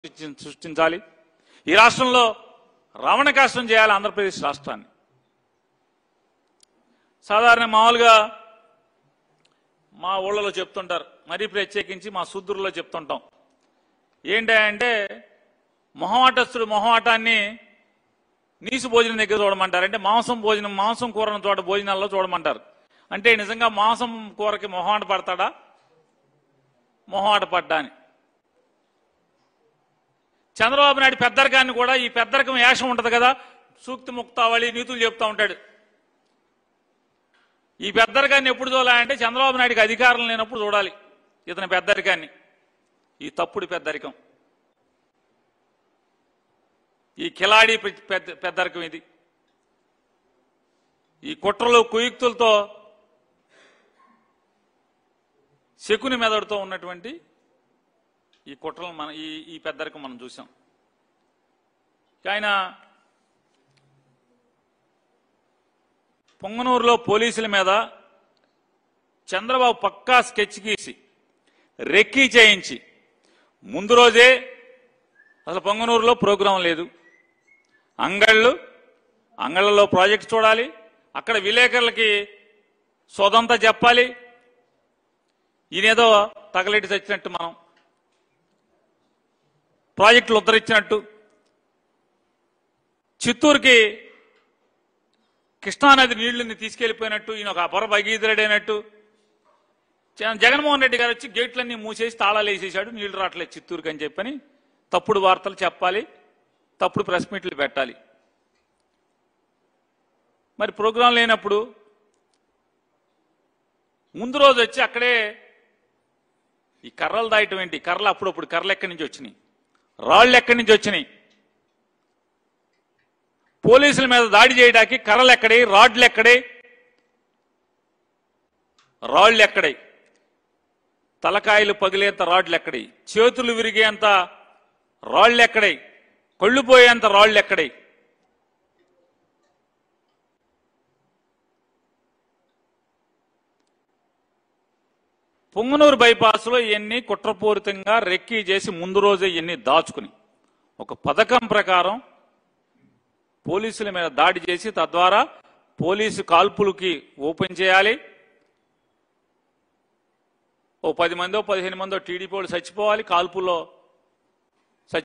సృష్టించి- సృష్టించాలి ఈ రాష్ట్రంలో రమణ కష్టం చేయాలి ఆంధ్రప్రదేశ్ రాష్ట్రాన్ని సాధారణ మామూలుగా మా ఊళ్ళలో చెప్తుంటారు మరీ ప్రత్యేకించి మా సుద్దూరులో చెప్తుంటాం ఏంటి అంటే మొహమాటస్తుడు మొహమాటాన్ని నీసు భోజనం దగ్గర చూడమంటారు అంటే మాంసం భోజనం మాంసం కూరన చోట భోజనాల్లో చూడమంటారు అంటే నిజంగా మాంసం కూరకి మొహమాట పడతాడా మొహమాట పడ్డా అని చంద్రబాబు నాయుడు పెద్దరికాన్ని కూడా ఈ పెద్దరికం వేషం ఉంటది కదా సూక్తి ముక్తావళి నీతులు చెప్తా ఉంటాడు ఈ పెద్దరికాన్ని ఎప్పుడు చూడాలంటే చంద్రబాబు నాయుడికి అధికారం లేనప్పుడు చూడాలి ఇతని పెద్దరికాన్ని ఈ తప్పుడు పెద్దరికం ఈ కిలాడి పె- పెద్ద పెద్దరికం ఇది ఈ కుట్రలు కుయుక్తులతో శకుని మెదడుతో ఉన్నటువంటి ఈ కుట్రలు మన ఈ ఈ పెద్దరికం మనం చూసాం ఆయన పొంగనూరులో పోలీసుల మీద చంద్రబాబు పక్కా స్కెచ్ గీసి రెక్కీ చేయించి ముందు రోజే అసలు పొంగనూరులో ప్రోగ్రాం లేదు అంగళ్ళు అంగళ్ళలో ప్రాజెక్ట్ చూడాలి అక్కడ విలేకరులకి సోదంతా చెప్పాలి ఈయనేదో తగలెట్టి చచ్చినట్టు మనం ప్రాజెక్టులు ఉద్ధరించినట్టు చిత్తూరుకి కృష్ణానది నీళ్లని తీసుకెళ్లిపోయినట్టు ఈయన ఒక అపర భగీధరుడైనట్టు జగన్- జగన్మోహన్ రెడ్డి గారు వచ్చి గేట్లన్నీ మూసేసి తాళాలు వేసేసాడు నీళ్లు రావట్లేదు చిత్తూరుకి అని చెప్పని తప్పుడు వార్తలు చెప్పాలి తప్పుడు ప్రెస్ మీట్లు పెట్టాలి మరి ప్రోగ్రాం లేనప్పుడు ముందు రోజు వచ్చి అక్కడే ఈ కర్రలు దాయటం ఏంటి కర్రలు అప్పుడప్పుడు కర్రలు ఎక్కడి నుంచి వచ్చినాయి రాళ్ళు ఎక్కడి నుంచి వచ్చినాయి పోలీసుల మీద దాడి చేయడానికి కర్రలు ఎక్కడే రాడ్లు ఎక్కడే రాళ్ళు ఎక్కడే తలకాయలు పగిలేంత రాడ్లు ఎక్కడే చేతులు విరిగేంత రాళ్ళు ఎక్కడే కళ్ళు పోయేంత రాళ్ళు ఎక్కడే పొంగనూరు బైపాస్లో ఇవన్నీ కుట్రపూరితంగా రెక్కీ చేసి ముందు రోజే ఇవన్నీ దాచుకుని ఒక పథకం ప్రకారం పోలీసుల మీద దాడి చేసి తద్వారా పోలీసు కాల్పులకి ఓపెన్ చేయాలి ఓ పది మందో పదిహేను మందో టీడీపీ వాళ్ళు చచ్చిపోవాలి కాల్పుల్లో